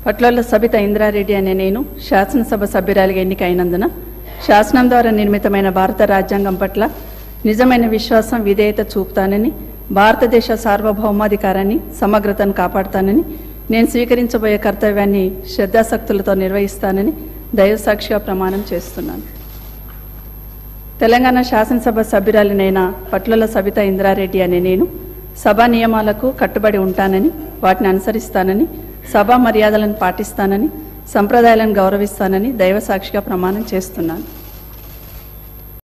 పట్ల సబిత ఇంద్రారెడ్డి అనే నేను శాసనసభ సభ్యురాలిగా ఎన్నికైనందున శాసనం ద్వారా నిర్మితమైన భారత రాజ్యాంగం పట్ల నిజమైన విశ్వాసం విధేయత చూపుతానని భారతదేశ సార్వభౌమాధికారాన్ని సమగ్రతను కాపాడుతానని నేను స్వీకరించబోయే కర్తవ్యాన్ని శ్రద్ధాశక్తులతో నిర్వహిస్తానని దైవసాక్షిగా ప్రమాణం చేస్తున్నాను తెలంగాణ శాసనసభ సభ్యురాలినైన పట్ల సబిత ఇంద్రారెడ్డి అనే నేను సభా నియమాలకు కట్టుబడి ఉంటానని వాటిని అనుసరిస్తానని సభా మర్యాదలను పాటిస్తానని సంప్రదాయాలను గౌరవిస్తానని దైవ సాక్షిగా ప్రమాణం చేస్తున్నాను